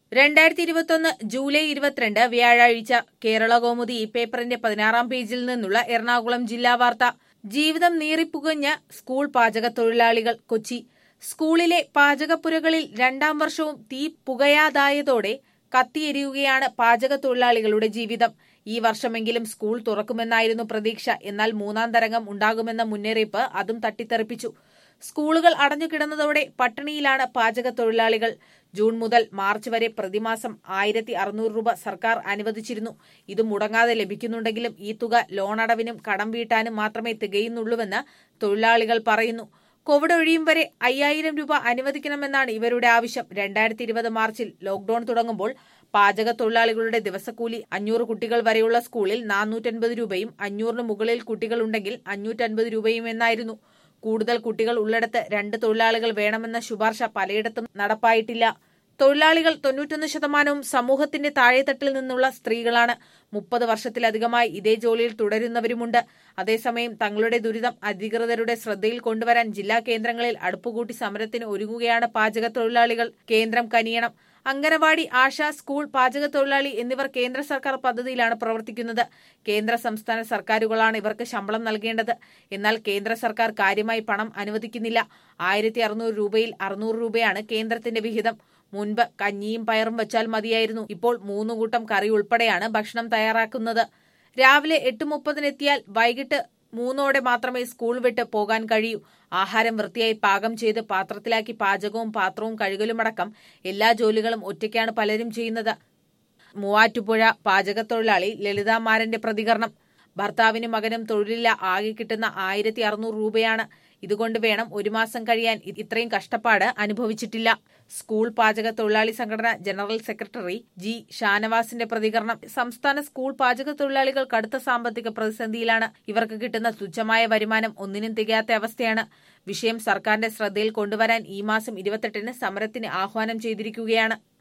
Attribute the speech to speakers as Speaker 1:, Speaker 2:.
Speaker 1: രണ്ടായിരത്തി ഇരുപത്തൊന്ന് ജൂലൈ ഇരുപത്തിരണ്ട് വ്യാഴാഴ്ച കേരള കൗമുദി ഈ പേപ്പറിന്റെ പതിനാറാം പേജിൽ നിന്നുള്ള എറണാകുളം ജില്ലാ വാർത്ത ജീവിതം നീറിപ്പുകഞ്ഞ സ്കൂൾ പാചക തൊഴിലാളികൾ കൊച്ചി സ്കൂളിലെ പാചകപ്പുരകളിൽ രണ്ടാം വർഷവും തീ പുകയാതായതോടെ കത്തിയെരിയുകയാണ് പാചക തൊഴിലാളികളുടെ ജീവിതം ഈ വർഷമെങ്കിലും സ്കൂൾ തുറക്കുമെന്നായിരുന്നു പ്രതീക്ഷ എന്നാൽ മൂന്നാം തരംഗം ഉണ്ടാകുമെന്ന മുന്നറിയിപ്പ് അതും തട്ടിത്തെറിപ്പിച്ചു സ്കൂളുകൾ അടഞ്ഞുകിടന്നതോടെ പട്ടിണിയിലാണ് പാചക തൊഴിലാളികൾ ജൂൺ മുതൽ മാർച്ച് വരെ പ്രതിമാസം ആയിരത്തി അറുന്നൂറ് രൂപ സർക്കാർ അനുവദിച്ചിരുന്നു ഇത് മുടങ്ങാതെ ലഭിക്കുന്നുണ്ടെങ്കിലും ഈ തുക ലോണടവിനും കടം വീട്ടാനും മാത്രമേ തികയുന്നുള്ളൂവെന്ന് തൊഴിലാളികൾ പറയുന്നു കോവിഡ് ഒഴിയും വരെ അയ്യായിരം രൂപ അനുവദിക്കണമെന്നാണ് ഇവരുടെ ആവശ്യം രണ്ടായിരത്തി ഇരുപത് മാർച്ചിൽ ലോക്ഡൌൺ തുടങ്ങുമ്പോൾ പാചക തൊഴിലാളികളുടെ ദിവസക്കൂലി അഞ്ഞൂറ് കുട്ടികൾ വരെയുള്ള സ്കൂളിൽ നാനൂറ്റൻപത് രൂപയും അഞ്ഞൂറിന് മുകളിൽ കുട്ടികളുണ്ടെങ്കിൽ അഞ്ഞൂറ്റൻപത് രൂപയും എന്നായിരുന്നു കൂടുതൽ കുട്ടികൾ ഉള്ളിടത്ത് രണ്ട് തൊഴിലാളികൾ വേണമെന്ന ശുപാർശ പലയിടത്തും നടപ്പായിട്ടില്ല തൊഴിലാളികൾ തൊണ്ണൂറ്റൊന്ന് ശതമാനവും സമൂഹത്തിന്റെ താഴെത്തട്ടിൽ നിന്നുള്ള സ്ത്രീകളാണ് മുപ്പത് വർഷത്തിലധികമായി ഇതേ ജോലിയിൽ തുടരുന്നവരുമുണ്ട് അതേസമയം തങ്ങളുടെ ദുരിതം അധികൃതരുടെ ശ്രദ്ധയിൽ കൊണ്ടുവരാൻ ജില്ലാ കേന്ദ്രങ്ങളിൽ അടുപ്പുകൂട്ടി സമരത്തിന് ഒരുങ്ങുകയാണ് പാചക തൊഴിലാളികൾ കേന്ദ്രം കനിയണം അങ്കനവാടി ആശ സ്കൂൾ പാചക തൊഴിലാളി എന്നിവർ കേന്ദ്ര സർക്കാർ പദ്ധതിയിലാണ് പ്രവർത്തിക്കുന്നത് കേന്ദ്ര സംസ്ഥാന സർക്കാരുകളാണ് ഇവർക്ക് ശമ്പളം നൽകേണ്ടത് എന്നാൽ കേന്ദ്ര സർക്കാർ കാര്യമായി പണം അനുവദിക്കുന്നില്ല ആയിരത്തി അറുന്നൂറ് രൂപയിൽ അറുന്നൂറ് രൂപയാണ് കേന്ദ്രത്തിന്റെ വിഹിതം മുൻപ് കഞ്ഞിയും പയറും വെച്ചാൽ മതിയായിരുന്നു ഇപ്പോൾ മൂന്ന് കൂട്ടം കറി ഉൾപ്പെടെയാണ് ഭക്ഷണം തയ്യാറാക്കുന്നത് രാവിലെ എട്ട് മുപ്പതിനെത്തിയാൽ വൈകിട്ട് മൂന്നോടെ മാത്രമേ സ്കൂൾ വിട്ട് പോകാൻ കഴിയൂ ആഹാരം വൃത്തിയായി പാകം ചെയ്ത് പാത്രത്തിലാക്കി പാചകവും പാത്രവും കഴുകലുമടക്കം എല്ലാ ജോലികളും ഒറ്റയ്ക്കാണ് പലരും ചെയ്യുന്നത് മൂവാറ്റുപുഴ പാചകത്തൊഴിലാളി ലളിതാമാരന്റെ പ്രതികരണം ഭർത്താവിനും മകനും തൊഴിലില്ല ആകെ കിട്ടുന്ന ആയിരത്തി അറുന്നൂറ് രൂപയാണ് ഇതുകൊണ്ട് വേണം ഒരു മാസം കഴിയാൻ ഇത്രയും കഷ്ടപ്പാട് അനുഭവിച്ചിട്ടില്ല സ്കൂൾ പാചക തൊഴിലാളി സംഘടന ജനറൽ സെക്രട്ടറി ജി ഷാനവാസിന്റെ പ്രതികരണം സംസ്ഥാന സ്കൂൾ പാചക തൊഴിലാളികൾ കടുത്ത സാമ്പത്തിക പ്രതിസന്ധിയിലാണ് ഇവർക്ക് കിട്ടുന്ന തുച്ഛമായ വരുമാനം ഒന്നിനും തികയാത്ത അവസ്ഥയാണ് വിഷയം സർക്കാരിന്റെ ശ്രദ്ധയിൽ കൊണ്ടുവരാൻ ഈ മാസം ഇരുപത്തെട്ടിന് സമരത്തിന് ആഹ്വാനം ചെയ്തിരിക്കുകയാണ്